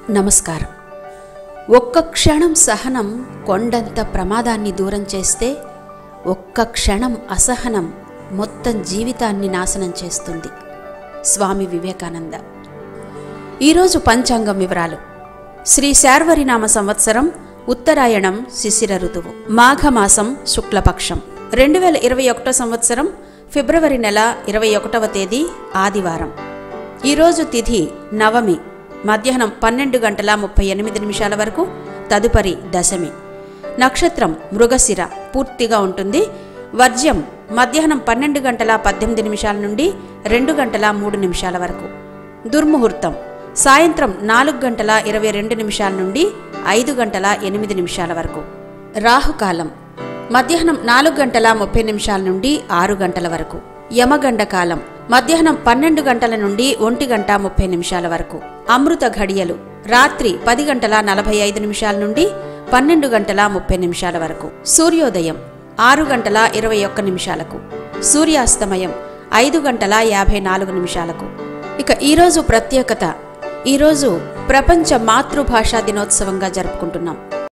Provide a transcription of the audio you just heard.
నమస్కారం ఒక్క క్షణం సహనం కొండంత ప్రమాదాన్ని దూరం చేస్తే ఒక్క క్షణం అసహనం మొత్తం జీవితాన్ని నాశనం చేస్తుంది స్వామి వివేకానంద ఈరోజు పంచాంగం వివరాలు శ్రీ శార్వరినామ సంవత్సరం ఉత్తరాయణం శిశిర ఋతువు మాఘమాసం శుక్లపక్షం రెండు వేల ఇరవై ఒకటో సంవత్సరం ఫిబ్రవరి నెల ఇరవై ఒకటవ తేదీ ఆదివారం ఈరోజు తిథి నవమి మధ్యాహ్నం పన్నెండు గంటల ముప్పై ఎనిమిది నిమిషాల వరకు తదుపరి దశమి నక్షత్రం మృగశిర పూర్తిగా ఉంటుంది వర్జ్యం మధ్యాహ్నం పన్నెండు గంటల పద్దెనిమిది నిమిషాల నుండి రెండు గంటల మూడు నిమిషాల వరకు దుర్ముహూర్తం సాయంత్రం నాలుగు గంటల ఇరవై రెండు నిమిషాల నుండి ఐదు గంటల ఎనిమిది నిమిషాల వరకు రాహుకాలం మధ్యాహ్నం నాలుగు గంటల ముప్పై నిమిషాల నుండి ఆరు గంటల వరకు యమగండ కాలం మధ్యాహ్నం పన్నెండు గంటల నుండి ఒంటి గంట ముప్పై నిమిషాల వరకు అమృత ఘడియలు రాత్రి పది గంటల నలభై ఐదు నిమిషాల నుండి పన్నెండు గంటల ముప్పై నిమిషాల వరకు సూర్యోదయం ఆరు గంటల ఇరవై ఒక్క నిమిషాలకు సూర్యాస్తమయం ఐదు గంటల యాభై నాలుగు నిమిషాలకు ఇక ఈరోజు ప్రత్యేకత ఈరోజు ప్రపంచ మాతృభాషా దినోత్సవంగా జరుపుకుంటున్నాం